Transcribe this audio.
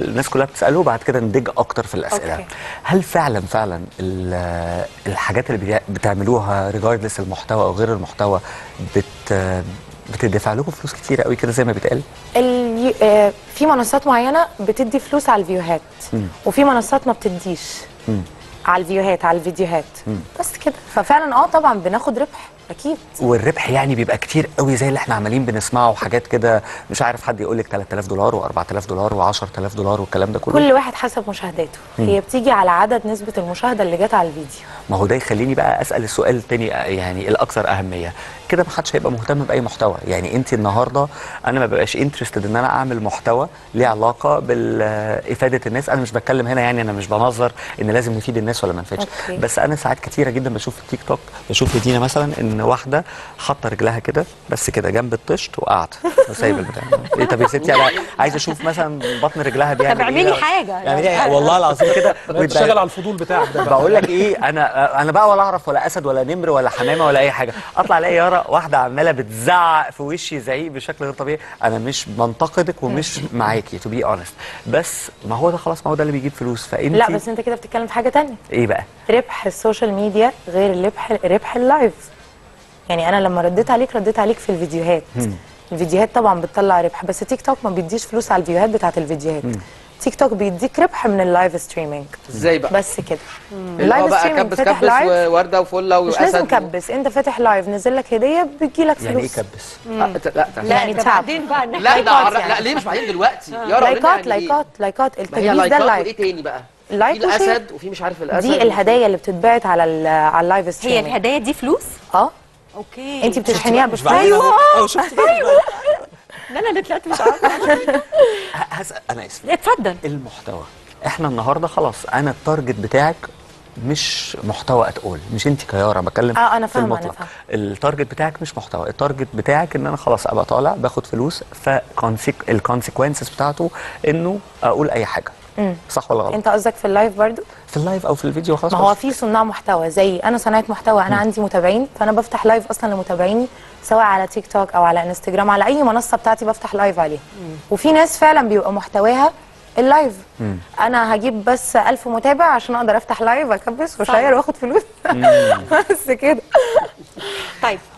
الناس كلها بتساله وبعد كده ندج اكتر في الاسئله أوكي. هل فعلا فعلا ال- الحاجات اللي بي- بتعملوها ريجاردلس المحتوى او غير المحتوى بت بتدفع لكم فلوس كتير قوي كده زي ما بيتقال اليو... آه في منصات معينه بتدي فلوس على الفيوهات وفي منصات ما بتديش على الفيوهات على الفيديوهات بس كده ففعلا اه طبعا بناخد ربح اكيد والربح يعني بيبقى كتير قوي زي اللي احنا عمالين بنسمعه حاجات كده مش عارف حد يقول لك 3000 دولار و4000 دولار و10000 دولار والكلام ده كله كل واحد حسب مشاهداته هي بتيجي على عدد نسبه المشاهده اللي جت على الفيديو ما هو ده يخليني بقى اسال السؤال التاني يعني الاكثر اهميه كده ما حدش هيبقى مهتم باي محتوى يعني انت النهارده انا ما ببقاش انترستد ان انا اعمل محتوى ليه علاقه بافاده الناس انا مش بتكلم هنا يعني انا مش بنظر ان لازم نفيد الناس ولا ما نفيدش أوكي. بس انا ساعات كتيره جدا بشوف في التيك توك بشوف دينا مثلا ان واحده حاطه رجلها كده بس كده جنب الطشت وقاعده وسايبه البتاع ايه طب يا ستي انا عايز اشوف مثلا بطن رجلها بيعمل طب اعملي إيه. حاجة. اعملي إيه؟ والله العظيم كده بدات تشتغل على الفضول بتاعك ده بقى. بقول لك ايه انا انا بقى ولا اعرف ولا اسد ولا نمر ولا حمامه ولا اي حاجه اطلع الاقي يارا واحده عماله بتزعق في وشي زعيق بشكل غير طبيعي انا مش بنتقدك ومش معاكي تو بي اونست بس ما هو ده خلاص ما هو ده اللي بيجيب فلوس فانت لا بس انت كده بتتكلم في حاجه تانية ايه بقى ربح السوشيال ميديا غير ربح ربح اللايف يعني انا لما رديت عليك رديت عليك في الفيديوهات الفيديوهات طبعا بتطلع ربح بس تيك توك ما بيديش فلوس على الفيديوهات بتاعت الفيديوهات تيك توك بيديك ربح من اللايف ستريمينج ازاي بقى؟ بس كده اللي هو بقى كبس فاتح كبس لايف وورده وفله مش واسد لازم و- كبس انت فاتح لايف نزل لك هديه بيجي لك يعني ايه فلوس كبس آه، ت- لا لا يعني ده تعب. بعدين بقى إن لا إحنا ده لايكات عر- يعني. لا ليه مش بعدين دلوقتي يا رب لايكات لايكات لايكات ما هي التجهيز ده لايكات وايه اللايك تاني بقى؟ لايك في وشير. الاسد وفي مش عارف الاسد دي الهدايا اللي بتتبعت على ال- على اللايف هي ستريمينج الهدايا دي فلوس اه اوكي انت بتشحنيها بفلوس ايوه اه شفت لا انا اللي طلعت مش عارفه ه- هسأل انا اسف اتفضل المحتوى احنا النهارده خلاص انا التارجت بتاعك مش محتوى اتقول مش انت كيارا بتكلم اه، انا في فاهمة، أنا المطلق. فاهمة. التارجت بتاعك مش محتوى التارجت بتاعك ان انا خلاص ابقى طالع باخد فلوس فالكونسيكونسز بتاعته انه اقول اي حاجه صح ولا غلط انت قصدك في اللايف برضو في اللايف او في الفيديو خلاص ما هو خلاص. في صناع محتوى زي انا صناعه محتوى انا عندي متابعين فانا بفتح لايف اصلا لمتابعيني سواء على تيك توك او على انستجرام على اي منصه بتاعتي بفتح لايف عليها وفي ناس فعلا بيبقى محتواها اللايف انا هجيب بس ألف متابع عشان اقدر افتح لايف اكبس واشير واخد فلوس بس كده طيب